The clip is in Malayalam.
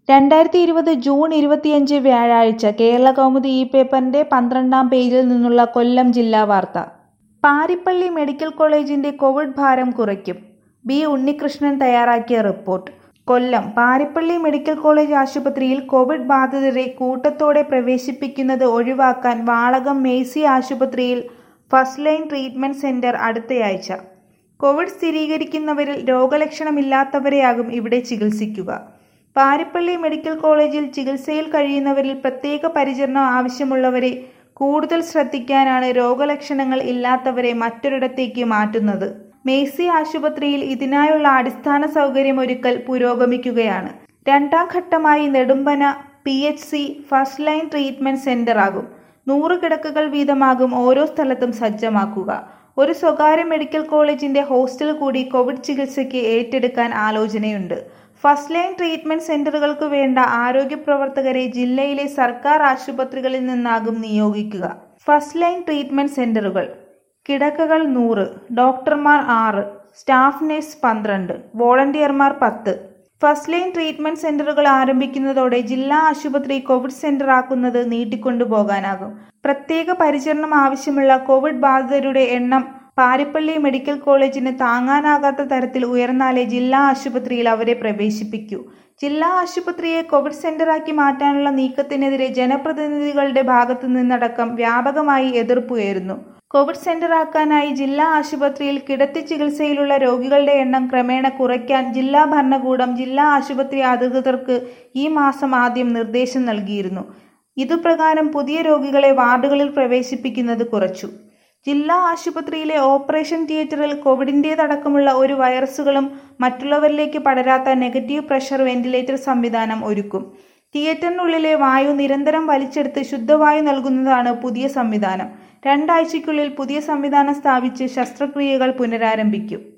രണ്ടായിരത്തി ഇരുപത് ജൂൺ ഇരുപത്തിയഞ്ച് വ്യാഴാഴ്ച കേരളകൗമുദി ഈ പേപ്പറിന്റെ പന്ത്രണ്ടാം പേജിൽ നിന്നുള്ള കൊല്ലം ജില്ലാ വാർത്ത പാരിപ്പള്ളി മെഡിക്കൽ കോളേജിന്റെ കോവിഡ് ഭാരം കുറയ്ക്കും ബി ഉണ്ണികൃഷ്ണൻ തയ്യാറാക്കിയ report Kollam Parippally medical college ആശുപത്രിയിൽ കോവിഡ് ബാധിതരെ കൂട്ടത്തോടെ പ്രവേശിപ്പിക്കുന്നത് ഒഴിവാക്കാൻ വാളകം മേഴ്സി ആശുപത്രിയിൽ ഫസ്റ്റ് ലൈൻ ട്രീറ്റ്മെന്റ് സെന്റർ അടുത്തയാഴ്ച കോവിഡ് സ്ഥിരീകരിക്കുന്നവരിൽ രോഗലക്ഷണമില്ലാത്തവരെയാകും ഇവിടെ ചികിത്സിക്കുക പാരിപ്പള്ളി മെഡിക്കൽ കോളേജിൽ ചികിത്സയിൽ കഴിയുന്നവരിൽ പ്രത്യേക പരിചരണം ആവശ്യമുള്ളവരെ കൂടുതൽ ശ്രദ്ധിക്കാനാണ് രോഗലക്ഷണങ്ങൾ ഇല്ലാത്തവരെ മറ്റൊരിടത്തേക്ക് മാറ്റുന്നത് മേഴ്സി ആശുപത്രിയിൽ ഇതിനായുള്ള അടിസ്ഥാന സൗകര്യമൊരുക്കൽ പുരോഗമിക്കുകയാണ് രണ്ടാം ഘട്ടമായി Nedumpana P H C first line treatment centre ആകും നൂറ് കിടക്കകൾ വീതമാകും ഓരോ സ്ഥലത്തും സജ്ജമാക്കുക ഒരു സ്വകാര്യ മെഡിക്കൽ കോളേജിന്റെ ഹോസ്റ്റൽ കൂടി കോവിഡ് ചികിത്സയ്ക്ക് ഏറ്റെടുക്കാൻ ആലോചനയുണ്ട് ഫസ്റ്റ് ലൈൻ ട്രീറ്റ്മെന്റ് സെന്ററുകൾക്ക് വേണ്ട ആരോഗ്യ പ്രവർത്തകരെ ജില്ലയിലെ സർക്കാർ ആശുപത്രികളിൽ നിന്നാകും നിയോഗിക്കുക ഫസ്റ്റ് ലൈൻ ട്രീറ്റ്മെന്റ് സെന്ററുകൾ കിടക്കകൾ നൂറ് ഡോക്ടർമാർ ആറ് സ്റ്റാഫ് നഴ്സ് പന്ത്രണ്ട് വോളണ്ടിയർമാർ പത്ത് ഫസ്റ്റ് ലൈൻ ട്രീറ്റ്മെന്റ് സെന്ററുകൾ ആരംഭിക്കുന്നതോടെ ജില്ലാ ആശുപത്രി കോവിഡ് സെന്റർ ആക്കുന്നത് നീട്ടിക്കൊണ്ടുപോകാനാകും പ്രത്യേക പരിചരണം ആവശ്യമുള്ള കോവിഡ് ബാധിതരുടെ എണ്ണം പാരിപ്പള്ളി മെഡിക്കൽ കോളേജിന് താങ്ങാനാകാത്ത തരത്തിൽ ഉയർന്നാലേ ജില്ലാ ആശുപത്രിയിൽ അവരെ പ്രവേശിപ്പിക്കൂ ജില്ലാ ആശുപത്രിയെ കോവിഡ് സെന്ററാക്കി മാറ്റാനുള്ള നീക്കത്തിനെതിരെ ജനപ്രതിനിധികളുടെ ഭാഗത്തു നിന്നടക്കം വ്യാപകമായി എതിർപ്പുയരുന്നു കോവിഡ് സെന്ററാക്കാനായി ജില്ലാ ആശുപത്രിയിൽ കിടത്തി ചികിത്സയിലുള്ള രോഗികളുടെ എണ്ണം ക്രമേണ കുറയ്ക്കാൻ ജില്ലാ ഭരണകൂടം ജില്ലാ ആശുപത്രി അധികൃതർക്ക് ഈ മാസം ആദ്യം നിർദ്ദേശം നൽകിയിരുന്നു ഇതുപ്രകാരം പുതിയ രോഗികളെ വാർഡുകളിൽ പ്രവേശിപ്പിക്കുന്നത് കുറച്ചു ജില്ലാ ആശുപത്രിയിലെ ഓപ്പറേഷൻ തിയേറ്ററിൽ കോവിഡിൻ്റേതടക്കമുള്ള ഒരു വൈറസുകളും മറ്റുള്ളവരിലേക്ക് പടരാത്ത നെഗറ്റീവ് പ്രഷർ വെന്റിലേറ്റർ സംവിധാനം ഒരുക്കും തിയേറ്ററിനുള്ളിലെ വായു നിരന്തരം വലിച്ചെടുത്ത് ശുദ്ധവായു നൽകുന്നതാണ് പുതിയ സംവിധാനം രണ്ടാഴ്ചയ്ക്കുള്ളിൽ പുതിയ സംവിധാനം സ്ഥാപിച്ച് ശസ്ത്രക്രിയകൾ പുനരാരംഭിക്കും